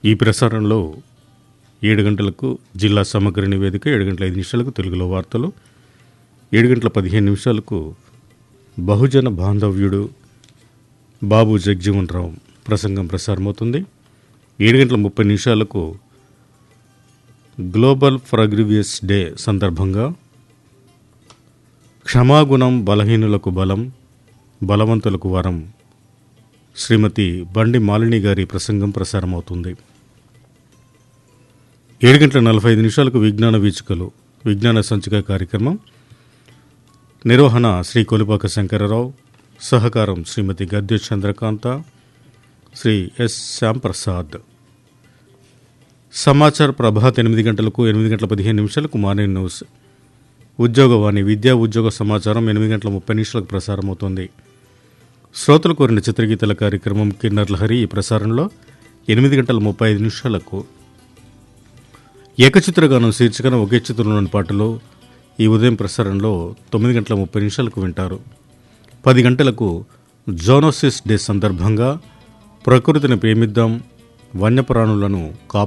ఈ ప్రసారంలో ఏడు గంటలకు జిల్లా సమగ్ర నివేదిక ఏడు గంటల ఐదు నిమిషాలకు తెలుగులో వార్తలు ఏడు గంటల పదిహేను నిమిషాలకు బహుజన బాంధవ్యుడు బాబు జగ్జీవన్ రావు ప్రసంగం ప్రసారమవుతుంది ఏడు గంటల ముప్పై నిమిషాలకు గ్లోబల్ ఫ్రగ్రివియస్ డే సందర్భంగా క్షమాగుణం బలహీనులకు బలం బలవంతులకు వరం శ్రీమతి బండి మాలిని గారి ప్రసంగం ప్రసారమవుతుంది ఏడు గంటల నలభై ఐదు నిమిషాలకు విజ్ఞాన వీచికలు విజ్ఞాన సంచిక కార్యక్రమం నిర్వహణ శ్రీ కొలిపాక శంకరరావు సహకారం శ్రీమతి గద్దె చంద్రకాంత శ్రీ ఎస్ శ్యాంప్రసాద్ సమాచార ప్రభాత్ ఎనిమిది గంటలకు ఎనిమిది గంటల పదిహేను నిమిషాలకు మార్నింగ్ న్యూస్ ఉద్యోగవాణి విద్యా ఉద్యోగ సమాచారం ఎనిమిది గంటల ముప్పై నిమిషాలకు ప్రసారమవుతుంది శ్రోతలు కోరిన చిత్రగీతల కార్యక్రమం కిన్నర్ లహరి ఈ ప్రసారంలో ఎనిమిది గంటల ముప్పై ఐదు నిమిషాలకు ఏకచిత్రగానం శీర్షికన ఒకే చిత్రంలోని పాటలు ఈ ఉదయం ప్రసారంలో తొమ్మిది గంటల ముప్పై నిమిషాలకు వింటారు పది గంటలకు జోనోసిస్ డే సందర్భంగా ప్రకృతిని ప్రేమిద్దాం వన్యప్రాణులను కాపాడుదాం